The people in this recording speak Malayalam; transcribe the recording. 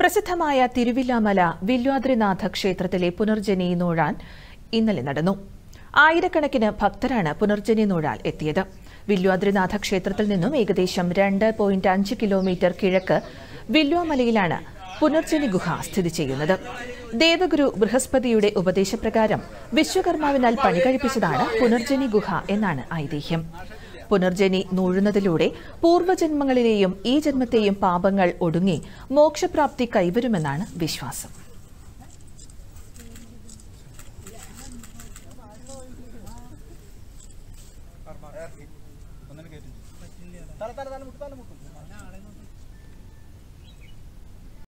പ്രസിദ്ധമായ തിരുവില്ലാമല വില്വാദ്രിനാഥ ക്ഷേത്രത്തിലെ പുനർജനി നൂഴാൻ ഇന്നലെ നടന്നു ആയിരക്കണക്കിന് ഭക്തരാണ് പുനർജനി നൂഴാൽ എത്തിയത് വില്വാദ്രിനാഥ ക്ഷേത്രത്തിൽ നിന്നും ഏകദേശം രണ്ട് പോയിന്റ് അഞ്ച് കിലോമീറ്റർ കിഴക്ക് വില്വാമലയിലാണ് പുനർജനി ഗുഹ സ്ഥിതി ചെയ്യുന്നത് ദേവഗുരു ബൃഹസ്പതിയുടെ ഉപദേശപ്രകാരം വിശ്വകർമാവിനാൽ പണികഴിപ്പിച്ചതാണ് പുനർജനി ഗുഹ എന്നാണ് ഐതിഹ്യം പുനർജനി നൂഴുന്നതിലൂടെ പൂർവ്വജന്മങ്ങളിലെയും ഈ ജന്മത്തെയും പാപങ്ങൾ ഒടുങ്ങി മോക്ഷപ്രാപ്തി കൈവരുമെന്നാണ് വിശ്വാസം തല തല തല മുട്ടും തല മുട്ടും